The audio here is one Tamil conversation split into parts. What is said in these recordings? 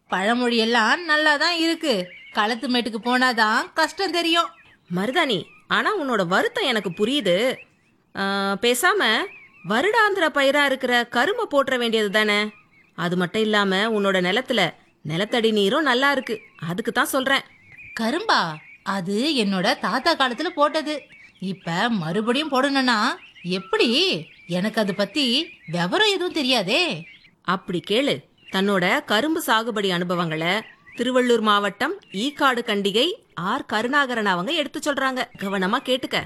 பழமொழி எல்லாம் நல்லா தான் இருக்கு களத்து மேட்டுக்கு போனாதான் கஷ்டம் தெரியும் மருதாணி ஆனா உன்னோட வருத்தம் எனக்கு புரியுது ஆ, பேசாம வருடாந்திர பயிரா இருக்கிற கரும்பை போட்டுற வேண்டியது தானே அது மட்டும் இல்லாம உன்னோட நிலத்துல நிலத்தடி நீரும் நல்லா இருக்கு அதுக்கு தான் சொல்றேன் கரும்பா அது என்னோட தாத்தா காலத்துல போட்டது இப்ப மறுபடியும் போடணும்னா எப்படி எனக்கு அது பத்தி விவரம் எதுவும் தெரியாதே அப்படி கேளு தன்னோட கரும்பு சாகுபடி அனுபவங்களை திருவள்ளூர் மாவட்டம் ஈக்காடு கண்டிகை ஆர் கருணாகரன் அவங்க எடுத்து சொல்றாங்க கவனமா கேட்டுக்க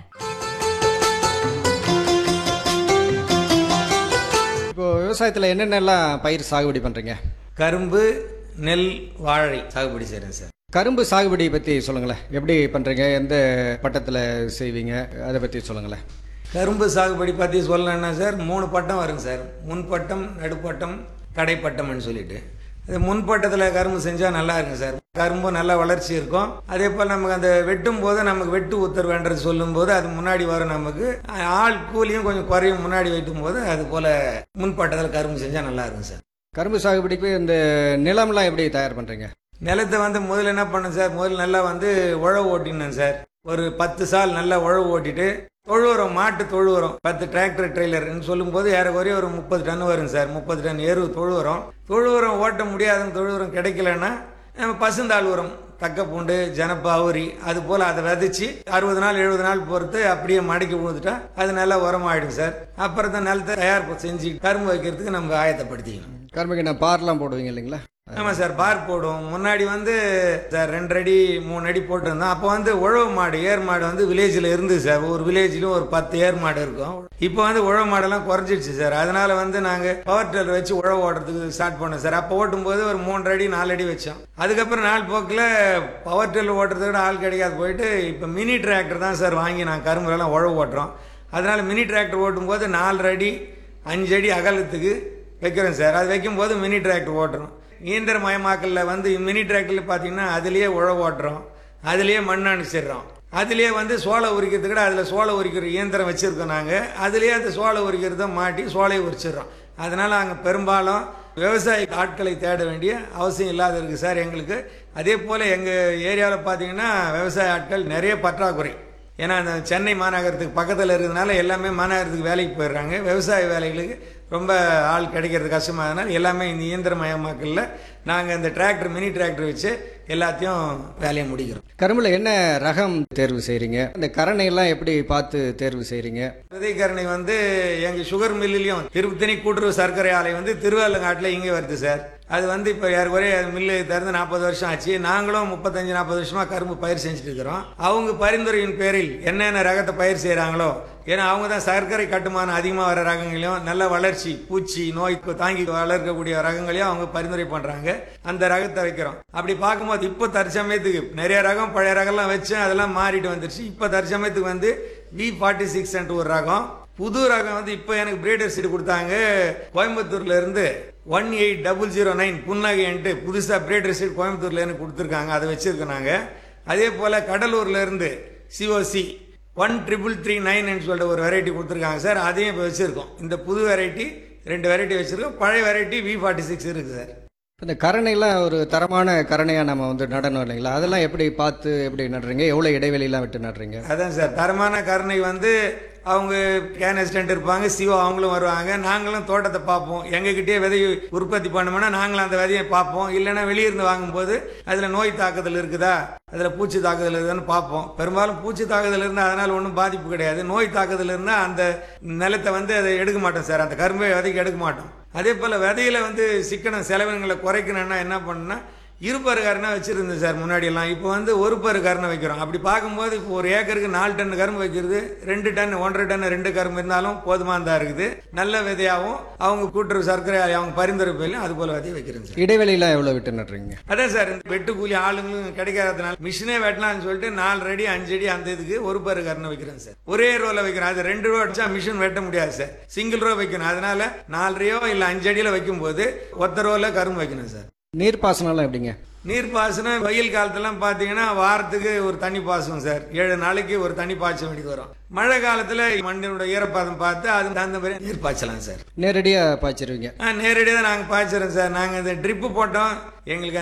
இப்போ விவசாயத்தில் என்னென்னலாம் பயிர் சாகுபடி பண்ணுறீங்க கரும்பு நெல் வாழை சாகுபடி செய்கிறேன் சார் கரும்பு சாகுபடி பற்றி சொல்லுங்களேன் எப்படி பண்ணுறீங்க எந்த பட்டத்தில் செய்வீங்க அதை பற்றி சொல்லுங்களேன் கரும்பு சாகுபடி பற்றி சொல்லணும்னா சார் மூணு பட்டம் வருங்க சார் முன்பட்டம் நடுப்பட்டம் கடைப்பட்டம்னு சொல்லிட்டு இது முன்பட்டத்தில் கரும்பு செஞ்சால் நல்லா இருக்குங்க சார் கரும்பு நல்லா வளர்ச்சி இருக்கும் அதே போல் நமக்கு அந்த வெட்டும் போது நமக்கு வெட்டு உத்தரவுன்றது சொல்லும்போது அது முன்னாடி வரும் நமக்கு ஆள் கூலியும் கொஞ்சம் குறையும் முன்னாடி வெட்டும் போது அது போல் முன்பட்டத்தில் கரும்பு செஞ்சால் நல்லா இருக்கும் சார் கரும்பு சாகுபடிக்கு இந்த நிலம்லாம் எப்படி தயார் பண்ணுறீங்க நிலத்தை வந்து முதல்ல என்ன பண்ணேன் சார் முதல்ல நல்லா வந்து உழவு ஓட்டினேன் சார் ஒரு பத்து சால் நல்லா உழவு ஓட்டிட்டு தொழு உரம் மாட்டு தொழு உரம் பத்து டிராக்டர் ட்ரெய்லர்னு சொல்லும்போது ஏறக்குறைய ஒரு முப்பது டன் வரும் சார் முப்பது டன் எரு தொழு உரம் தொழு உரம் ஓட்ட முடியாதுங்க தொழு உரம் கிடைக்கலன்னா நம்ம பசுந்தாள் உரம் தக்க பூண்டு ஜனப்பு அவுரி அது போல் அதை விதைச்சி அறுபது நாள் எழுபது நாள் பொறுத்து அப்படியே மடக்கி விழுந்துட்டா அது நல்லா உரமாயிடும் சார் அப்புறம் தான் நிலத்தை தயார் செஞ்சு கரும்பு வைக்கிறதுக்கு நம்ம ஆயத்தப்படுத்திக்கணும் கரும்புக்கு என்ன பார்லாம் போடுவீங்க இல்லைங்களா ஆமாம் சார் பார் போடுவோம் முன்னாடி வந்து சார் ரெண்டு அடி மூணு அடி போட்டிருந்தோம் அப்போ வந்து உழவு மாடு ஏர் மாடு வந்து வில்லேஜில் இருந்தது சார் ஒரு வில்லேஜ்லையும் ஒரு பத்து ஏர் மாடு இருக்கும் இப்போ வந்து உழவு மாடெல்லாம் குறைஞ்சிடுச்சு சார் அதனால வந்து நாங்கள் பவர் டில்லர் வச்சு உழவு ஓடுறதுக்கு ஸ்டார்ட் பண்ணோம் சார் அப்போ ஓட்டும்போது ஒரு மூன்றரை அடி நாலு அடி வச்சோம் அதுக்கப்புறம் நாள் போக்கில் பவர் டில்லர் ஓட்டுறதை விட ஆள் கிடைக்காது போயிட்டு இப்போ மினி டிராக்டர் தான் சார் வாங்கி நாங்கள் கரும்புலாம் உழவு ஓட்டுறோம் அதனால மினி டிராக்டர் ஓட்டும்போது நாலரை அடி அஞ்சு அடி அகலத்துக்கு வைக்கிறோம் சார் அது வைக்கும்போது மினி டிராக்டர் ஓட்டுறோம் இயந்திரமயமாக்கலில் வந்து மினி டிராக்டரில் பார்த்தீங்கன்னா அதுலேயே உழவு ஓட்டுறோம் அதுலேயே மண் அனுப்பிச்சிடுறோம் அதுலேயே வந்து சோளை உரிக்கிறதுக்கு கூட அதில் சோளை உரிக்கிற இயந்திரம் வச்சுருக்கோம் நாங்கள் அதுலேயே அந்த சோளை உரிக்கிறத மாட்டி சோலையை உரிச்சிடுறோம் அதனால் அங்கே பெரும்பாலும் விவசாய ஆட்களை தேட வேண்டிய அவசியம் இல்லாத இருக்குது சார் எங்களுக்கு அதே போல் எங்கள் ஏரியாவில் பார்த்தீங்கன்னா விவசாய ஆட்கள் நிறைய பற்றாக்குறை ஏன்னா அந்த சென்னை மாநகரத்துக்கு பக்கத்தில் இருக்கிறதுனால எல்லாமே மாநகரத்துக்கு வேலைக்கு போயிடுறாங்க விவசாய வேலைகளுக்கு ரொம்ப ஆள் கிடைக்கிறது கஷ்டமாகனால எல்லாமே இந்த இயந்திரமயமாக்கலில் நாங்கள் இந்த டிராக்டர் மினி டிராக்டர் வச்சு எல்லாத்தையும் வேலையை முடிக்கிறோம் கரும்புல என்ன ரகம் தேர்வு செய்கிறீங்க இந்த கரணையெல்லாம் எப்படி பார்த்து தேர்வு செய்கிறீங்க விதைக்கரணை வந்து எங்கள் சுகர் மில்லுலையும் திருப்பத்தனி கூட்டுறவு சர்க்கரை ஆலை வந்து திருவாலங்காட்டில் இங்கே வருது சார் அது வந்து இப்போ ஏறக்குறைய மில்லு திறந்து நாற்பது வருஷம் ஆச்சு நாங்களும் முப்பத்தஞ்சு நாற்பது வருஷமா கரும்பு பயிர் செஞ்சுட்டு இருக்கிறோம் அவங்க பரிந்துரையின் பேரில் என்னென்ன ரகத்தை பயிர் செய்கிறாங்களோ ஏன்னா அவங்க தான் சர்க்கரை கட்டுமானம் அதிகமாக வர ரகங்களையும் நல்ல வளர்ச்சி பூச்சி நோய்க்கு தாங்கி வளர்க்கக்கூடிய ரகங்களையும் அவங்க பரிந்துரை பண்ணுறாங்க அந்த ரகத்தை வைக்கிறோம் அப்படி பார்க்கும்போது இப்போ தற்சமயத்துக்கு நிறைய ரகம் பழைய ரகம்லாம் வச்சு அதெல்லாம் மாறிட்டு வந்துருச்சு இப்போ தற்சமயத்துக்கு வந்து வி ஃபார்ட்டி சிக்ஸ் ஒரு ரகம் புது ரகம் வந்து இப்போ எனக்கு பிரீடர் சீட் கொடுத்தாங்க கோயம்புத்தூர்ல இருந்து one eight double zero nine புன்னகைன்ட்டு புதுசாக பிரீடர் சீட் கோயம்புத்தூர்ல இருந்து கொடுத்துருக்காங்க அதை வச்சிருக்கோம் நாங்கள் அதே போல் கடலூர்ல இருந்து C O C one triple three nine சொல்லிட்டு ஒரு வெரைட்டி கொடுத்துருக்காங்க சார் அதையும் இப்போ வச்சுருக்கோம் இந்த புது வெரைட்டி ரெண்டு வெரைட்டி வச்சுருக்கோம் பழைய வெரைட்டி வி ஃபார்ட்டி சிக்ஸ் இருக்குது சார் இந்த கரணைலாம் ஒரு தரமான கரணையாக நம்ம வந்து நடணும் இல்லைங்களா அதெல்லாம் எப்படி பார்த்து எப்படி நடுறீங்க எவ்வளோ இடைவெளியெல்லாம் விட்டு நடுறீங்க அதான் சார் தரமான கருணை வந்து அவங்க கேன் அசிஸ்டன்ட் இருப்பாங்க சிஓ அவங்களும் வருவாங்க நாங்களும் தோட்டத்தை பார்ப்போம் எங்ககிட்டயே விதை உற்பத்தி பண்ணோம்னா நாங்களும் அந்த விதையை பார்ப்போம் இல்லைன்னா வெளியிருந்து வாங்கும்போது அதில் நோய் தாக்குதல் இருக்குதா அதில் பூச்சி தாக்குதல் இருக்குதான்னு பார்ப்போம் பெரும்பாலும் பூச்சி தாக்குதல் இருந்தால் அதனால் ஒன்றும் பாதிப்பு கிடையாது நோய் தாக்குதல் இருந்தால் அந்த நிலத்தை வந்து அதை எடுக்க மாட்டோம் சார் அந்த கரும்பை விதைக்கு எடுக்க மாட்டோம் அதே போல் விதையில வந்து சிக்கனம் செலவினங்களை குறைக்கணும்னா என்ன பண்ணணும்னா இருபரு கரணை வச்சிருந்தேன் சார் முன்னாடி எல்லாம் இப்போ வந்து ஒரு பரு கரணை வைக்கிறோம் அப்படி பார்க்கும்போது இப்போ ஒரு ஏக்கருக்கு நாலு டன் கரும்பு வைக்கிறது ரெண்டு டன் ஒன்றரை டன் ரெண்டு கரும்பு இருந்தாலும் போதுமானதா இருக்குது நல்ல விதையாகவும் அவங்க கூட்டுறவு சர்க்கரை ஆலை அவங்க பரிந்துரை பேர்லையும் அது போல விதையை வைக்கிறேன் சார் இடைவெளியெல்லாம் எவ்வளோ விட்டு நடுறீங்க அதான் சார் இந்த வெட்டு கூலி ஆளுங்களும் கிடைக்காததுனால மிஷினே வெட்டலாம்னு சொல்லிட்டு நாலு அடி அஞ்சு அடி அந்த இதுக்கு ஒரு பரு கருணை வைக்கிறேன் சார் ஒரே ரோல வைக்கிறேன் அது ரெண்டு ரூபா அடிச்சா மிஷின் வெட்ட முடியாது சார் சிங்கிள் ரோ வைக்கணும் அதனால நாலரையோ இல்லை அஞ்சு அடியில் வைக்கும்போது ஒத்த ரோல கரும்பு வைக்கணும் சார் நீர்ப்பாசனம்லாம் எப்படிங்க நீர்ப்பாசனம் வெயில் காலத்துலாம் பார்த்தீங்கன்னா வாரத்துக்கு ஒரு தண்ணி பாசனம் சார் ஏழு நாளைக்கு ஒரு தண்ணி பாய்ச்ச வேண்டியது வரும் மழை காலத்தில் மண்ணினோட ஈரப்பதம் பார்த்து அது தகுந்த மாதிரி நீர் பாய்ச்சலாம் சார் நேரடியாக பாய்ச்சிருவீங்க நேரடியாக தான் நாங்கள் பாய்ச்சிறோம் சார் நாங்கள் இந்த ட்ரிப்பு போட்டோம் எங்களுக்கு